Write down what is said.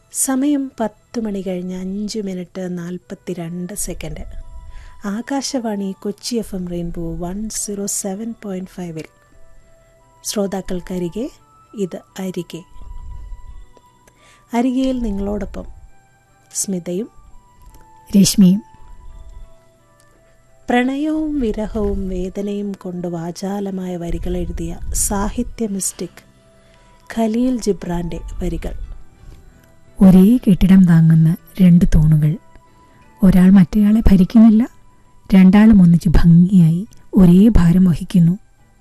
സമയം പത്ത് മണി കഴിഞ്ഞ് അഞ്ച് മിനിറ്റ് നാൽപ്പത്തി രണ്ട് second Akashvani Kochi F M rainbow one zero seven point ഫൈവിൽ ശ്രോതാക്കൾക്കരികെ ഇത് അരികെ അരികയിൽ നിങ്ങളോടൊപ്പം സ്മിതയും രശ്മിയും പ്രണയവും വിരഹവും വേദനയും കൊണ്ട് വാചാലമായ വരികൾ എഴുതിയ സാഹിത്യ മിസ്റ്റിക് ഖലീൽ ജിബ്രാന്റെ വരികൾ ഒരേ കെട്ടിടം താങ്ങുന്ന രണ്ട് തൂണുകൾ ഒരാൾ മറ്റേയാളെ ഭരിക്കുന്നില്ല രണ്ടാളും ഒന്നിച്ച് ഭംഗിയായി ഒരേ ഭാരം വഹിക്കുന്നു